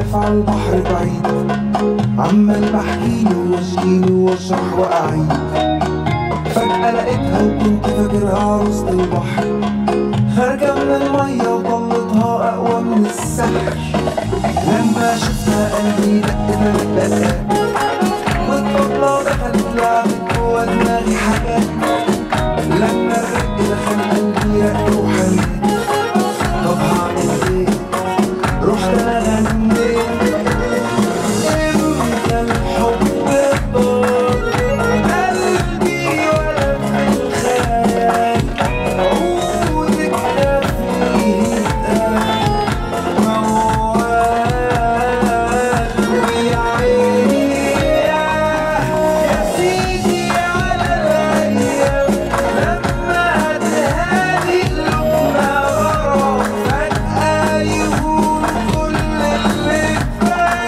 واقف على البحر بعيد عمال بحكيله واشكيله واشرح واعيد فجأة لقيتها وكنت فاكرها عروسة البحر خارجة من المية وطلتها أقوى من السحر لما شفتها قلبي دق تلات دقات والطبلة دخلت لعبت جوا دماغي حاجات لما الرق دخل قلبي رق وحنين طب هعمل ايه؟ رحت انا غنيت امتى الحب طار قلبي ولا في الخيال عودك ده فيه اتقال موال ويا عيني يا سيدي على الايام لما تهادي قلوبنا غرام فجأة يهون كل اللي فات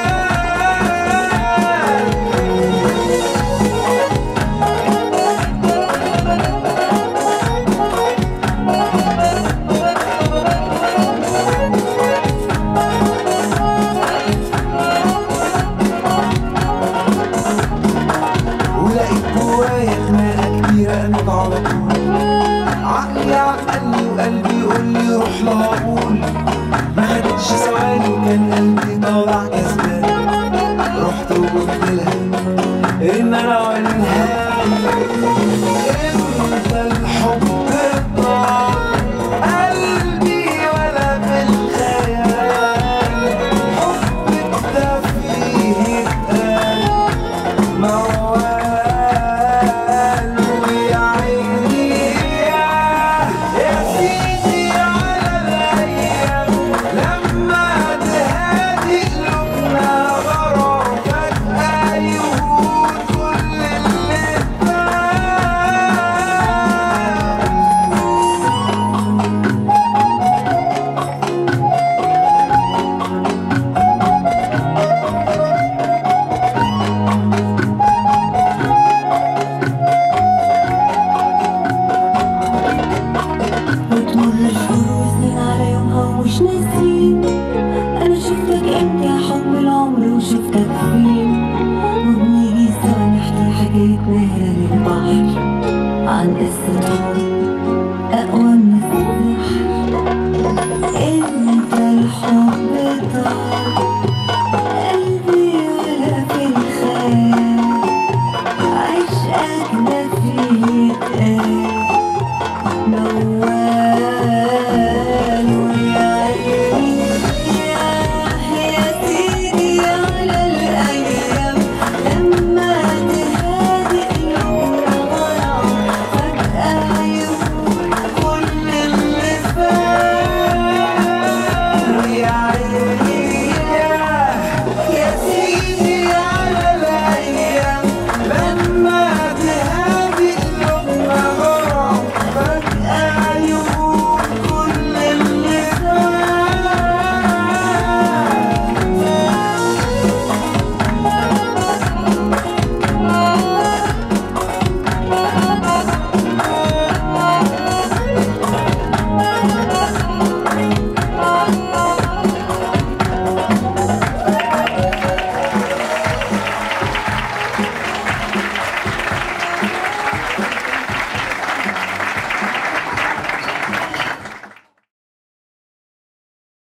ولقيت جوايا خناقة كبيرة قامت على طول عقلي عقلني وقلبي يقول لي روح لها قول ما خدتش ثواني وكان قلبي طالع كسبان رحت وقلت لها ان انا والهام امتى الحب طال قلبي ولا في الخيال حبك ده فيه اتقال موال ويا عيني يا سيدي على الايام لما تهادي قلوبنا غرام فجأة يهون كل اللي فات وتمر الشهور وسنين على يومها ومش ناسين انا شفتك انت يا حب العمر وشفتك فين وبنيجي سوا نحكي حكايتنا هنا للبحر عن قصة حب اقوى من السحر